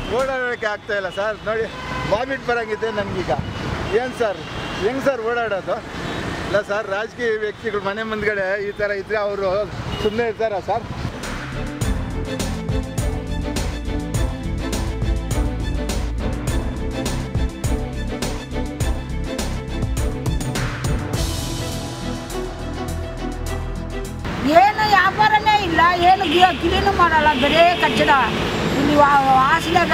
ಓಡಾಡೋಕ್ಕೆ ಆಗ್ತಾ ಇಲ್ಲ ಸರ್ ನೋಡಿ ವಾಮಿಟ್ ಬರಂಗಿದೆ ನನಗೀಗ ಏನು ಸರ್ ಹೆಂಗೆ ಸರ್ ಓಡಾಡೋದು ಇಲ್ಲ ಸರ್ ರಾಜಕೀಯ ವ್ಯಕ್ತಿಗಳು ಮನೆ ಮುಂದ್ಗಡೆ ಈ ಥರ ಇದ್ದರೆ ಅವರು ಸುಮ್ಮನೆ ಇರ್ತಾರಾ ಸರ್ ಏನು ವ್ಯಾಪಾರನೇ ಇಲ್ಲ ಏನು ಕ್ಲೀನು ಮಾಡಲ್ಲ ಬರೇ ಕಚ್ಚಡ ಇಲ್ಲಿ ವಾ- ವಾಸನೆಗ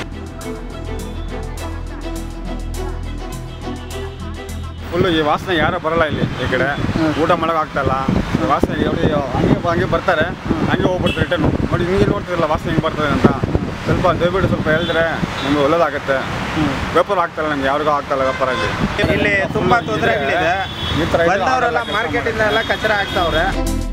ಫುಲ್ಲು ಈ ವಾಸನೆ ಯಾರೂ ಬರಲ್ಲ ಇಲ್ಲಿ ಈ ಕಡೆ ಊಟ ಮಾಡೋಕೆ ಆಗ್ತಾ ಇಲ್ಲ ಈ ವಾಸನೆ ನೋಡಿ ಹಂಗೆ ಹಂಗೆ ಬರ್ತಾರೆ ಹಂಗೆ ಹೋಗ್ಬಿಡ್ತಾರೆ ರಿಟರ್ನ್ ನೋಡಿ ಹಿಂಗೆ ನೋಡ್ತಿರಲ್ಲ ವಾಸನೆ ಹಿಂಗೆ ಬರ್ತದೆ ಅಂತ ಸ್ವಲ್ಪ ದಯವಿಟ್ಟು ಸ್ವಲ್ಪ ಹೇಳಿದ್ರೆ ನಮ್ಗೆ ಒಳ್ಳೇದಾಗುತ್ತೆ ವ್ಯಾಪಾರ ಆಗ್ತಾಯಿಲ್ಲ ನಮ್ಗೆ ಯಾರಿಗೂ ಆಗ್ತಾಯಿಲ್ಲ ವ್ಯಾಪಾರ ಇಲ್ಲಿ ಇಲ್ಲಿ ತುಂಬಾ ತೊಂದರೆಗಳಿದೆ ಈ ಥರ ಇದ್ರೆ ಬಂದವರೆಲ್ಲ ಆಗಲ್ಲ ಕೆಲಸ ಮಾರ್ಕೆಟಿಂದ ಎಲ್ಲ ಕಚರ ಹಾಕ್ತಾವ್ರೆ